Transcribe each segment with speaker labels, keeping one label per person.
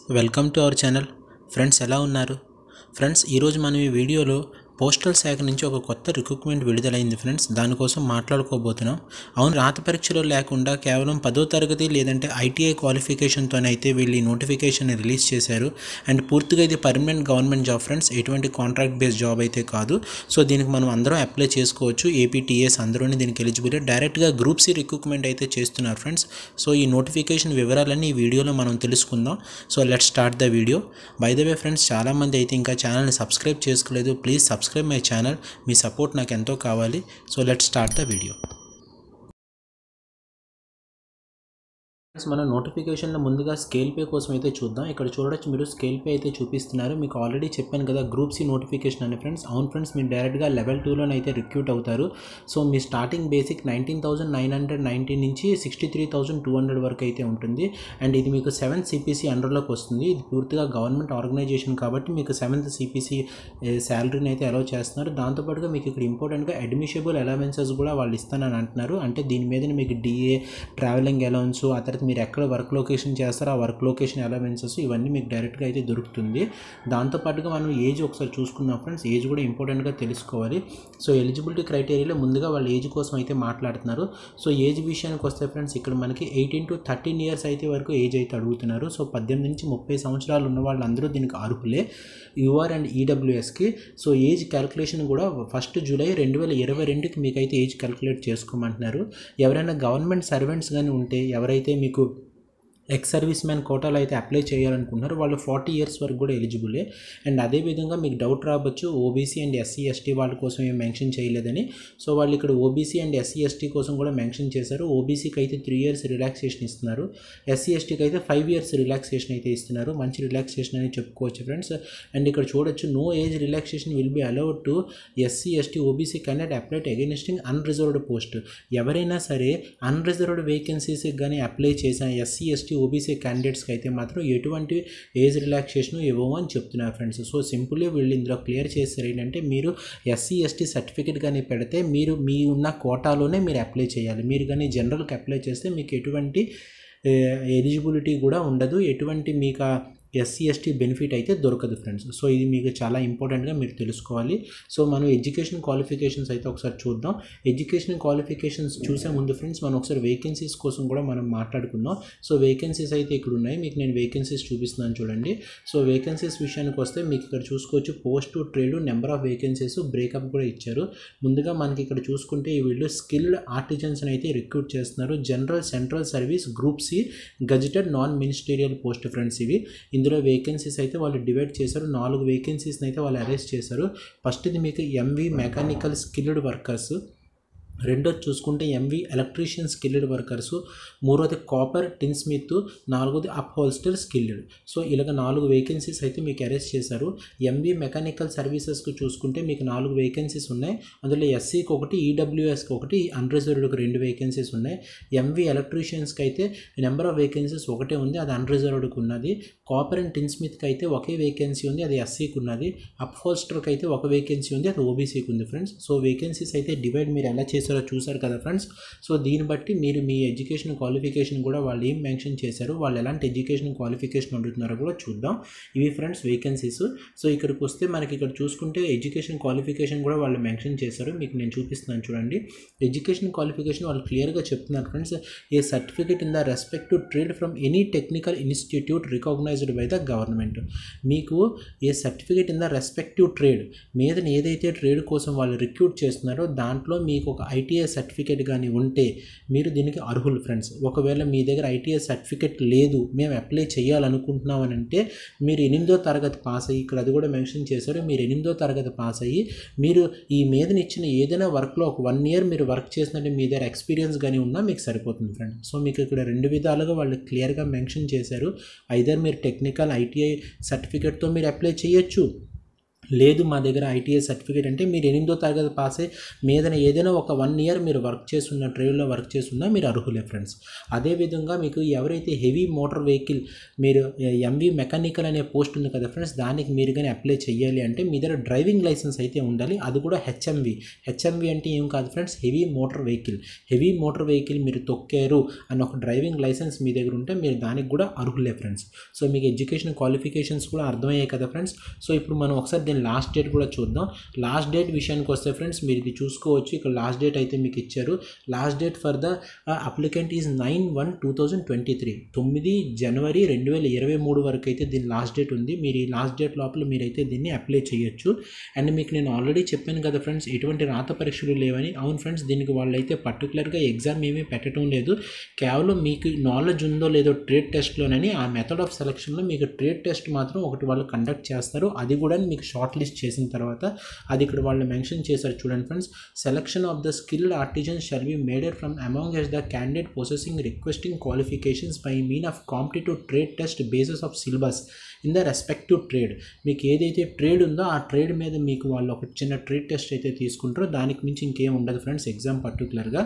Speaker 1: welcome to our channel friends ఎలా ఉన్నారు friends ఈరోజు మనం ఈ వీడియోలో పోస్టల్ శాఖ నుంచి ఒక కొత్త రిక్రూట్మెంట్ విడుదలైంది ఫ్రెండ్స్ దానికోసం మాట్లాడుకోబోతున్నాం అవును రాత పరీక్షలో లేకుండా కేవలం పదో తరగతి లేదంటే ఐటీఐ క్వాలిఫికేషన్తోనైతే వీళ్ళు ఈ నోటిఫికేషన్ రిలీజ్ చేశారు అండ్ పూర్తిగా ఇది పర్మనెంట్ గవర్నమెంట్ జాబ్ ఫ్రెండ్స్ ఎటువంటి కాంట్రాక్ట్ బేస్డ్ జాబ్ అయితే కాదు సో దీనికి మనం అందరం అప్లై చేసుకోవచ్చు ఏపీటీఎస్ అందరూ దీనికి ఎలిజిబుల్ డైరెక్ట్గా గ్రూప్ సి రిక్రూట్మెంట్ అయితే చేస్తున్నారు ఫ్రెండ్స్ సో ఈ నోటిఫికేషన్ వివరాలన్నీ ఈ వీడియోలో మనం తెలుసుకుందాం so let start the video by the way friends చాలామంది అయితే ఇంకా ఛానల్ని సబ్స్క్రైబ్ చేసుకోలేదు ప్లీజ్ సబ్స్క్రైబ్ మై ఛానల్ మీ సపోర్ట్ నాకు ఎంతో కావాలి so let start the video friends మన నోటిఫికేషన్లో ముందుగా స్కేల్ పే కోసం అయితే చూద్దాం ఇక్కడ చూడొచ్చు మీరు స్కేల్ పే అయితే చూపిస్తున్నారు మీకు ఆల్రెడీ చెప్పాను కదా గ్రూప్ సి నోటిఫికేషన్ అని ఫ్రెండ్స్ అవును ఫ్రెండ్స్ మీరు డైరెక్ట్గా లెవెల్ టూలోనే అయితే రిక్రూట్ అవుతారు సో మీ starting basic nineteen thousand nine hundred nineteen నుంచి sixty three thousand two hundred వరకు అయితే ఉంటుంది అండ్ ఇది మీకు సెవెంత్ సిపిసి అండర్లోకి వస్తుంది ఇది పూర్తిగా గవర్నమెంట్ ఆర్గనైజేషన్ కాబట్టి మీకు సెవెంత్ సిపిసి శాలరీని అయితే అలౌ చేస్తున్నారు దాంతోపాటుగా మీకు ఇక్కడ ఇంపార్టెంట్గా అడ్మిషబుల్ అలవెన్సెస్ కూడా వాళ్ళు ఇస్తానని అంటున్నారు అంటే దీని మీద మీకు డిఏ ట్రావెలింగ్ అలవెన్స్ ఆ తర్వాత మీరు ఎక్కడ వర్క్ లొకేషన్ చేస్తారో ఆ వర్క్ లొకేషన్ అలవెన్సెస్ ఇవన్నీ మీకు డైరెక్ట్గా అయితే దొరుకుతుంది దాంతోపాటుగా మనం ఏజ్ ఒకసారి చూసుకుందాం ఫ్రెండ్స్ ఏజ్ కూడా ఇంపార్టెంట్గా తెలుసుకోవాలి సో ఎలిజిబిలిటీ క్రైటీరియాలో ముందుగా వాళ్ళ ఏజ్ కోసం అయితే మాట్లాడుతున్నారు సో ఏజ్ విషయానికి వస్తే ఫ్రెండ్స్ ఇక్కడ మనకి ఎయిటీన్ టు థర్టీన్ ఇయర్స్ అయితే వరకు ఏజ్ అయితే అడుగుతున్నారు సో పద్దెనిమిది నుంచి ముప్పై సంవత్సరాలు ఉన్న వాళ్ళందరూ దీనికి అర్హులే యూఆర్ అండ్ ఈడబ్ల్యూఎస్కి సో ఏజ్ క్యాలిక్యులేషన్ కూడా ఫస్ట్ జూలై రెండు వేల ఇరవై రెండుకి మీకైతే ఏజ్ క్యాలిక్యులేట్ చేసుకోమంటున్నారు ఎవరైనా గవర్నమెంట్ సర్వెంట్స్ కానీ ఉంటే ఎవరైతే మీకు ఎక్స్ సర్వీస్ మ్యాన్ కోటాలో అయితే అప్లై చేయాలనుకుంటున్నారు వాళ్ళు ఫార్టీ ఇయర్స్ వరకు కూడా ఎలిజిబులే అండ్ అదేవిధంగా మీకు డౌట్ రావచ్చు ఓబీసీ అండ్ ఎస్సీ ఎస్టీ వాళ్ళ కోసం ఏం మెన్షన్ చేయలేదని సో వాళ్ళు ఇక్కడ ఓబీసీ అండ్ ఎస్సీ ఎస్టీ కోసం కూడా మెన్షన్ చేశారు ఓబీసీకి అయితే త్రీ ఇయర్స్ రిలాక్సేషన్ ఇస్తున్నారు ఎస్సీ ఎస్టీకి అయితే ఫైవ్ ఇయర్స్ రిలాక్సేషన్ అయితే ఇస్తున్నారు మంచి రిలాక్సేషన్ అని చెప్పుకోవచ్చు ఫ్రెండ్స్ అండ్ ఇక్కడ చూడొచ్చు no age relaxation will be allowed to SC ST OBC cannot apply to againsting unreserved post ఎవరైనా సరే అన్రిజర్వ్డ్ వేకెన్సీస్కి కానీ అప్లై చేసిన ఎస్సీ ఎస్టీ ఓబీసీ క్యాండిడేట్స్కి అయితే మాత్రం ఎటువంటి ఏజ్ రిలాక్సేషన్ ఇవ్వము అని చెప్తున్నారు ఫ్రెండ్స్ సో సింపుల్గా వీళ్ళు ఇందులో క్లియర్ చేస్తారు ఏంటంటే మీరు ఎస్సీ ఎస్టీ సర్టిఫికేట్ కానీ పెడితే మీరు మీ ఉన్న కోటాలోనే మీరు అప్లై చేయాలి మీరు కానీ జనరల్కి అప్లై చేస్తే మీకు ఎటువంటి ఎలిజిబిలిటీ కూడా ఉండదు ఎటువంటి మీకు ఎస్సీ ఎస్టీ బెనిఫిట్ అయితే దొరకదు ఫ్రెండ్స్ సో ఇది మీకు చాలా ఇంపార్టెంట్గా మీరు తెలుసుకోవాలి సో మనం ఎడ్యుకేషన్ క్వాలిఫికేషన్స్ అయితే ఒకసారి చూద్దాం ఎడ్యుకేషన్ క్వాలిఫికేషన్స్ చూసే ముందు ఫ్రెండ్స్ మనం ఒకసారి వేకెన్సీస్ కోసం కూడా మనం మాట్లాడుకుందాం సో వేకెన్సీస్ అయితే ఇక్కడ ఉన్నాయి మీకు నేను వేకెన్సీస్ చూపిస్తున్నాను చూడండి సో వేకెన్సీస్ విషయానికి వస్తే మీకు ఇక్కడ చూసుకోవచ్చు post trade number of vacancies breakup కూడా ఇచ్చారు ముందుగా మనకి ఇక్కడ చూసుకుంటే వీళ్ళు స్కిల్డ్ ఆర్టిజన్స్ అయితే రిక్రూట్ చేస్తున్నారు general central service group C gazetted non ministerial post friends ఇవి ఇందులో వేకెన్సీస్ అయితే వాళ్ళు డివైడ్ చేశారు నాలుగు వేకెన్సీస్ని అయితే వాళ్ళు అరెస్ట్ చేశారు ఫస్ట్ ఇది మీకు ఎంవి మెకానికల్ స్కిల్డ్ వర్కర్స్ రెండోది చూసుకుంటే ఎంవి ఎలక్ట్రీషియన్ స్కిల్డ్ వర్కర్స్ మూడోది కాపర్ టిన్ స్మిత్ నాలుగోది అప్ హోల్స్టర్ స్కిల్డ్ సో ఇలాగ నాలుగు వేకెన్సీస్ అయితే మీకు అరెస్ట్ చేశారు ఎంవి మెకానికల్ సర్వీసెస్కి చూసుకుంటే మీకు నాలుగు వేకెన్సీస్ ఉన్నాయి అందులో ఎస్సీకి ఒకటి ఈడబ్ల్యూఎస్కి ఒకటి అన్రిజర్వ్డ్కి రెండు వేకెన్సీస్ ఉన్నాయి ఎంవి ఎలక్ట్రీషియన్స్కి అయితే నెంబర్ ఆఫ్ వేకెన్సీస్ ఒకటే ఉంది అది అన్రిజర్వ్డ్కి ఉన్నది కాపర్ అండ్ టిన్ స్మిత్కి అయితే ఒకే వేకెన్సీ ఉంది అది ఎస్సీకి ఉన్నది అప్ హోల్స్టర్కి అయితే ఒక వేకెన్సీ ఉంది అది ఓబీసీకి ఉంది ఫ్రెండ్స్ సో వేకెన్సీస్ అయితే డివైడ్ మీరు ఎలా చేశారో చూసారు కదా ఫ్రెండ్స్ సో దీన్ని బట్టి మీరు మీ ఎడ్యుకేషన్ క్వాలిఫికేషన్ కూడా వాళ్ళు ఏం మెన్షన్ చేశారు వాళ్ళు ఎలాంటి ఎడ్యుకేషన్ క్వాలిఫికేషన్ అడుగుతున్నారో కూడా చూద్దాం ఇవి ఫ్రెండ్స్ వేకెన్సీస్ సో ఇక్కడికి వస్తే మనకి ఇక్కడ చూసుకుంటే ఎడ్యుకేషన్ క్వాలిఫికేషన్ కూడా వాళ్ళు మెన్షన్ చేశారు మీకు నేను చూపిస్తున్నాను చూడండి ఎడ్యుకేషన్ క్వాలిఫికేషన్ వాళ్ళు క్లియర్గా చెప్తున్నారు friends a certificate in the respect to trade from any technical institute recognised by the government మీకు a certificate in the respective trade మీద ఏదైతే ట్రేడ్ కోసం వాళ్ళు రిక్రూట్ చేస్తున్నారో దాంట్లో మీకు ఒక ఐటీఐ సర్టిఫికేట్ కానీ ఉంటే మీరు దీనికి అర్హులు ఫ్రెండ్స్ ఒకవేళ మీ దగ్గర ఐటీఐ సర్టిఫికేట్ లేదు మేము అప్లై చేయాలనుకుంటున్నాం అని అంటే మీరు ఎనిమిదో తరగతి పాస్ అయ్యి ఇక్కడ అది కూడా మెన్షన్ చేశారు మీరు ఎనిమిదో తరగతి పాస్ అయ్యి మీరు ఈ మీదన ఇచ్చిన ఏదైనా వర్క్లో ఒక వన్ ఇయర్ మీరు వర్క్ చేసినట్టు మీ దగ్గర ఎక్స్పీరియన్స్ కానీ ఉన్నా మీకు సరిపోతుంది ఫ్రెండ్ సో మీకు ఇక్కడ రెండు విధాలుగా వాళ్ళు క్లియర్గా మెన్షన్ చేశారు ఐదర్ మీరు టెక్నికల్ ఐటీఐ సర్టిఫికేట్తో మీరు అప్లై చేయొచ్చు లేదు మా దగ్గర ఐటీఐ సర్టిఫికేట్ అంటే మీరు ఎనిమిదో తరగతి పాస్ అయ్యి మీద ఏదైనా ఒక వన్ ఇయర్ మీరు వర్క్ చేస్తున్న ట్రేడ్లో వర్క్ చేస్తున్నా మీరు అర్హులే ఫ్రెండ్స్ అదేవిధంగా మీకు ఎవరైతే హెవీ మోటార్ వెహికల్ మీరు ఎంవి మెకానికల్ అనే పోస్ట్ ఉంది కదా ఫ్రెండ్స్ దానికి మీరు కానీ అప్లై చేయాలి అంటే మీ దగ్గర డ్రైవింగ్ లైసెన్స్ అయితే ఉండాలి అది కూడా హెచ్ఎంవి హెచ్ఎంవి అంటే ఏం కాదు friends heavy motor vehicle heavy motor vehicle మీరు తొక్కారు అని ఒక డ్రైవింగ్ లైసెన్స్ మీ దగ్గర ఉంటే మీరు దానికి కూడా అర్హులే ఫ్రెండ్స్ సో మీకు ఎడ్యుకేషన్ క్వాలిఫికేషన్స్ కూడా అర్థమయ్యాయి కదా ఫ్రెండ్స్ సో ఇప్పుడు మనం ఒకసారి దీని లాస్ట్ డేట్ కూడా చూద్దాం లాస్ట్ డేట్ విషయానికి వస్తే ఫ్రెండ్స్ మీరు ఇది చూసుకోవచ్చు ఇక్కడ లాస్ట్ డేట్ అయితే మీకు ఇచ్చారు last date for the applicant is nine one two thousand twenty three తొమ్మిది జనవరి రెండు వేల ఇరవై మూడు వరకు అయితే దీని లాస్ట్ డేట్ ఉంది మీరు ఈ లాస్ట్ డేట్ లోపల మీరైతే దీన్ని అప్లై చేయొచ్చు అండ్ మీకు నేను ఆల్రెడీ చెప్పాను కదా ఫ్రెండ్స్ ఎటువంటి రాత పరీక్షలు లేవని అవును ఫ్రెండ్స్ దీనికి వాళ్ళైతే పర్టికులర్గా ఎగ్జామ్ ఏమీ పెట్టడం లేదు కేవలం మీకు నాలెడ్జ్ ఉందో లేదో ట్రేడ్ టెస్ట్లోనని ఆ మెథడ్ ఆఫ్ సెలక్షన్లో మీకు ట్రేడ్ టెస్ట్ మాత్రం ఒకటి వాళ్ళు కండక్ట్ చేస్తారు అది కూడా మీకు షార్ట్ లిస్ట్ చేసిన తర్వాత అది ఇక్కడ వాళ్ళు మెన్షన్ చేశారు చూడండి friends selection of the skilled artisan shall be maded from amongst the candidate possessing requesting qualifications by mean of competitive trade test basis of syllabus in the respective trade మీకు ఏదైతే trade ఉందో ఆ trade మీద మీకు వాళ్ళు ఒక చిన్న trade test అయితే తీసుకుంటారో దానికి మించి ఇంకేం ఉండదు ఫ్రెండ్స్ ఎగ్జామ్ పర్టికులర్గా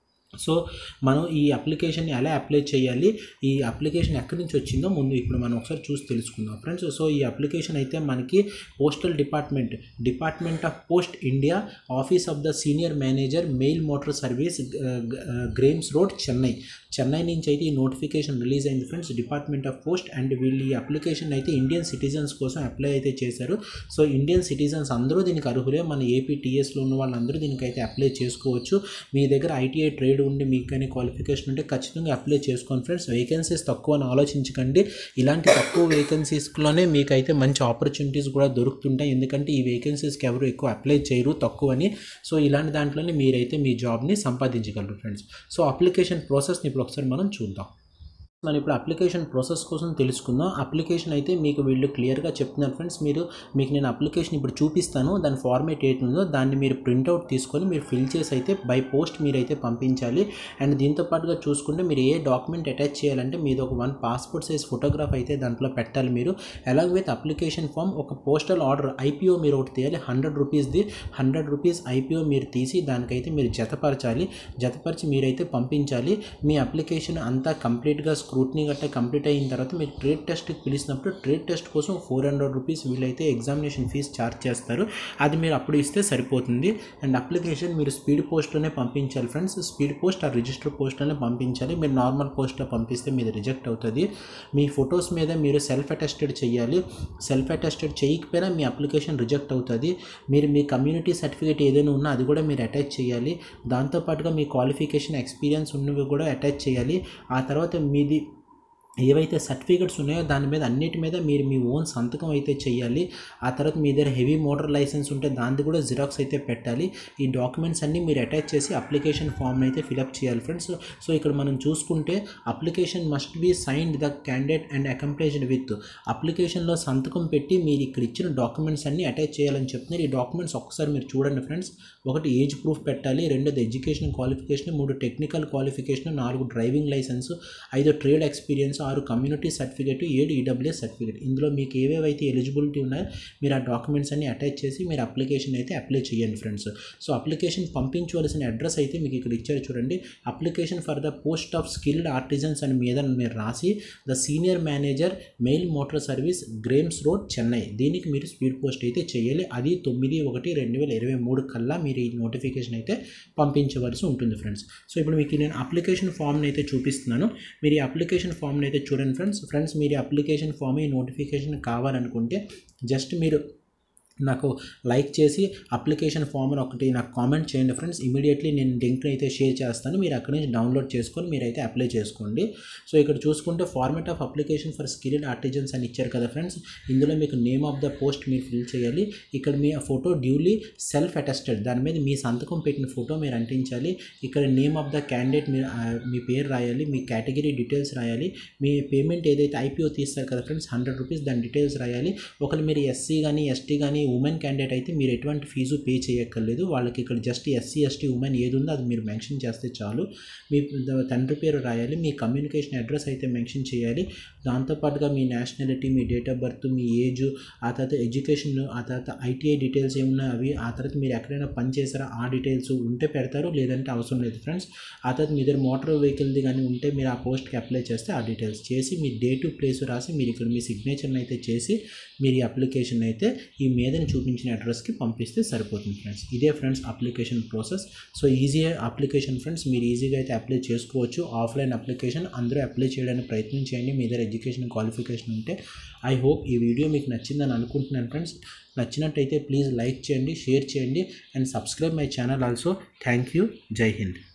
Speaker 1: సో మనం ఈ అప్లికేషన్ని ఎలా అప్లై చేయాలి ఈ అప్లికేషన్ ఎక్కడి నుంచి వచ్చిందో ముందు ఇప్పుడు మనం ఒకసారి చూసి తెలుసుకుందాం ఫ్రెండ్స్ సో ఈ అప్లికేషన్ అయితే మనకి postal department department of post India office of the senior manager mail motor service Greams road Chennai Chennai నుంచి అయితే ఈ నోటిఫికేషన్ రిలీజ్ అయింది friends department of post and వీళ్ళు ఈ అప్లికేషన్ అయితే ఇండియన్ సిటిజన్స్ కోసం అప్లై అయితే చేశారు సో ఇండియన్ సిటిజన్స్ అందరూ దీనికి అర్హులే మన ఏపీ టీఎస్లో ఉన్న వాళ్ళందరూ దీనికైతే అప్లై చేసుకోవచ్చు మీ దగ్గర ఐటీఐ ట్రేడ్ ఉండి మీకు కానీ క్వాలిఫికేషన్ ఉంటే ఖచ్చితంగా అప్లై చేసుకోండి ఫ్రెండ్స్ వేకెన్సీస్ తక్కువ అని ఆలోచించకండి ఇలాంటి తక్కువ వేకెన్సీస్లోనే మీకైతే మంచి ఆపర్చునిటీస్ కూడా దొరుకుతుంటాయి ఎందుకంటే ఈ వేకెన్సీస్కి ఎవరు ఎక్కువ అప్లై చేయరు తక్కువ అని సో ఇలాంటి దాంట్లోనే మీరైతే మీ జాబ్ని సంపాదించగలరు ఫ్రెండ్స్ సో అప్లికేషన్ ప్రాసెస్ని ఇప్పుడు ఒకసారి మనం చూద్దాం మనం ఇప్పుడు అప్లికేషన్ ప్రాసెస్ కోసం తెలుసుకుందాం అప్లికేషన్ అయితే మీకు వీళ్ళు క్లియర్గా చెప్తున్నారు ఫ్రెండ్స్ మీరు మీకు నేను అప్లికేషన్ ఇప్పుడు చూపిస్తాను దాని ఫార్మేట్ ఏంటి ఉందో దాన్ని మీరు ప్రింట్అవుట్ తీసుకొని మీరు ఫిల్ చేసి అయితే బై పోస్ట్ మీరైతే పంపించాలి అండ్ దీంతో పాటుగా చూసుకుంటే మీరు ఏ డాక్యుమెంట్ అటాచ్ చేయాలంటే మీది ఒక వన్ పాస్పోర్ట్ సైజ్ ఫోటోగ్రాఫ్ అయితే దాంట్లో పెట్టాలి మీరు అలాగ్ విత్ అప్లికేషన్ ఫామ్ ఒక పోస్టల్ ఆర్డర్ ఐపీఓ మీరు ఒకటి తీయాలి హండ్రెడ్ రూపీస్ది హండ్రెడ్ రూపీస్ ఐపీఓ మీరు తీసి దానికైతే మీరు జతపరచాలి జతపరిచి మీరైతే పంపించాలి మీ అప్లికేషన్ అంతా కంప్లీట్గా స్క్రూట్నీ గట్టా కంప్లీట్ అయిన తర్వాత మీరు ట్రేడ్ టెస్ట్కి పిలిచినప్పుడు ట్రేడ్ టెస్ట్ కోసం ఫోర్ హండ్రెడ్ రూపీస్ వీళ్ళైతే ఎగ్జామినేషన్ ఫీజ్ ఛార్జ్ చేస్తారు అది మీరు అప్పుడు ఇస్తే సరిపోతుంది అండ్ అప్లికేషన్ మీరు స్పీడ్ పోస్ట్లోనే పంపించాలి ఫ్రెండ్స్ స్పీడ్ పోస్ట్ ఆ రిజిస్టర్ పోస్ట్లోనే పంపించాలి మీరు నార్మల్ పోస్ట్లో పంపిస్తే మీది రిజెక్ట్ అవుతుంది మీ ఫొటోస్ మీద మీరు సెల్ఫ్ అటెస్టెడ్ చేయాలి సెల్ఫ్ అటెస్టెడ్ చేయకపోయినా మీ అప్లికేషన్ రిజెక్ట్ అవుతుంది మీరు మీ కమ్యూనిటీ సర్టిఫికేట్ ఏదైనా ఉన్నా అది కూడా మీరు అటాచ్ చేయాలి దాంతోపాటుగా మీ క్వాలిఫికేషన్ ఎక్స్పీరియన్స్ ఉన్నవి కూడా అటాచ్ చేయాలి ఆ తర్వాత మీది ఏవైతే సర్టిఫికెట్స్ ఉన్నాయో దాని మీద అన్నిటి మీద మీరు మీ ఓన్ సంతకం అయితే చేయాలి ఆ తర్వాత మీ దగ్గర హెవీ మోటార్ లైసెన్స్ ఉంటే దానికి కూడా జిరాక్స్ అయితే పెట్టాలి ఈ డాక్యుమెంట్స్ అన్నీ మీరు అటాచ్ చేసి అప్లికేషన్ ఫామ్ని అయితే ఫిలప్ చేయాలి ఫ్రెండ్స్ సో ఇక్కడ మనం చూసుకుంటే application must be signed the candidate and accompanied with అప్లికేషన్లో సంతకం పెట్టి మీరు ఇక్కడ ఇచ్చిన డాక్యుమెంట్స్ అన్నీ అటాచ్ చేయాలని చెప్తున్నారు ఈ డాక్యుమెంట్స్ ఒక్కసారి మీరు చూడండి ఫ్రెండ్స్ ఒకటి ఏజ్ ప్రూఫ్ పెట్టాలి రెండోది ఎడ్యుకేషన్ క్వాలిఫికేషన్ మూడు టెక్నికల్ క్వాలిఫికేషన్ నాలుగు డ్రైవింగ్ లైసెన్స్ ఐదు ట్రేడ్ ఎక్స్పీరియన్స్ ఆరు కమ్యూనిటీ సర్టిఫికేట్ ఏడు ఈడబ్ల్యూఎస్ సర్టిఫికేట్ ఇందులో మీకు ఏవేవైతే ఎలిజిబిలిటీ ఉన్నాయో మీరు ఆ డాక్యుమెంట్స్ అన్ని అటాచ్ చేసి మీరు అప్లికేషన్ అయితే అప్లై చేయండి ఫ్రెండ్స్ సో అప్లికేషన్ పంపించవలసిన అడ్రస్ అయితే మీకు ఇక్కడ ఇచ్చారు చూడండి application for the post of skilled artisans అని మీద మీరు రాసి the senior manager mail motor service Greams road Chennai దీనికి మీరు స్పీడ్ పోస్ట్ అయితే చేయాలి అది తొమ్మిది ఒకటి రెండు వేల ఇరవై మూడు కల్లా మీరు ఈ నోటిఫికేషన్ అయితే పంపించవలసి ఉంటుంది ఫ్రెండ్స్ సో ఇప్పుడు మీకు నేను అప్లికేషన్ ఫామ్ని అయితే చూపిస్తున్నాను మీరు ఈ అప్లికేషన్ ఫామ్ని అయితే చూడండి ఫ్రెండ్స్ ఫ్రెండ్స్ మీరు ఈ అప్లికేషన్ ఫామ్ ఈ నోటిఫికేషన్ కావాలనుకుంటే జస్ట్ మీరు నాకు లైక్ చేసి అప్లికేషన్ ఫామ్ అని ఒకటి నాకు కామెంట్ చేయండి ఫ్రెండ్స్ ఇమీడియట్లీ నేను లింక్ని అయితే షేర్ చేస్తాను మీరు అక్కడి నుంచి డౌన్లోడ్ చేసుకొని మీరైతే అప్లై చేసుకోండి సో ఇక్కడ చూసుకుంటే format of application for skilled artisans అని ఇచ్చారు కదా ఫ్రెండ్స్ ఇందులో మీకు నేమ్ ఆఫ్ ద పోస్ట్ మీరు ఫిల్ చేయాలి ఇక్కడ మీ ఫోటో డ్యూలీ సెల్ఫ్ అటెస్టెడ్ దాని మీద మీ సంతకం పెట్టిన ఫోటో మీరు అంటించాలి ఇక్కడ నేమ్ ఆఫ్ ద క్యాండిడేట్ మీరు ఆ, మీ పేరు రాయాలి మీ కేటగిరీ డీటెయిల్స్ రాయాలి మీ పేమెంట్ ఏదైతే ఐపీఓ తీస్తారు కదా ఫ్రెండ్స్ హండ్రెడ్ రూపీస్ దాని డీటెయిల్స్ రాయాలి ఒకవేళ మీరు ఎస్సీ కానీ ఎస్టీ కానీ ఉమెన్ క్యాండిడేట్ అయితే మీరు ఎటువంటి ఫీజు పే చేయక్కర్లేదు వాళ్ళకి ఇక్కడ జస్ట్ ఎస్సీ ఎస్టీ ఉమెన్ ఏది ఉందో అది మీరు మెన్షన్ చేస్తే చాలు మీ ద- తండ్రి పేరు రాయాలి మీ కమ్యూనికేషన్ అడ్రస్ అయితే మెన్షన్ చేయాలి దాంతోపాటుగా మీ నేషనాలిటీ మీ డేట్ ఆఫ్ బర్త్ మీ ఏజ్ ఆ తర్వాత ఎడ్యుకేషన్ ఆ తర్వాత ఐటీఐ డీటెయిల్స్ ఏమున్నా అవి ఆ తర్వాత మీరు ఎక్కడైనా పని చేశారా ఆ డీటెయిల్స్ ఉంటే పెడతారు లేదంటే అవసరం లేదు ఫ్రెండ్స్ ఆ తర్వాత మీ దగ్గర మోటార్ వెహికల్ది కానీ ఉంటే మీరు ఆ పోస్ట్కి అప్లై చేస్తే ఆ డీటెయిల్స్ చేసి మీ డేటు ప్లేస్ రాసి మీరు ఇక్కడ మీ సిగ్నేచర్ని అయితే చేసి మీరు ఈ అప్లికేషన్ అయితే ఈ మీదని చూపించిన అడ్రస్కి పంపిస్తే సరిపోతుంది ఫ్రెండ్స్ ఇదే friends application process so easy application friends మీరు ఈజీగా అయితే అప్లై చేసుకోవచ్చు ఆఫ్లైన్ అప్లికేషన్ అందరూ అప్లై చేయడానికి ప్రయత్నం చేయండి మీ దగ్గర ఎడ్యుకేషన్ క్వాలిఫికేషన్ ఉంటే ఐ హోప్ ఈ వీడియో మీకు నచ్చిందని అనుకుంటున్నాను ఫ్రెండ్స్ నచ్చినట్టయితే ప్లీజ్ లైక్ చేయండి షేర్ చేయండి and subscribe my channel also thank you Jai Hind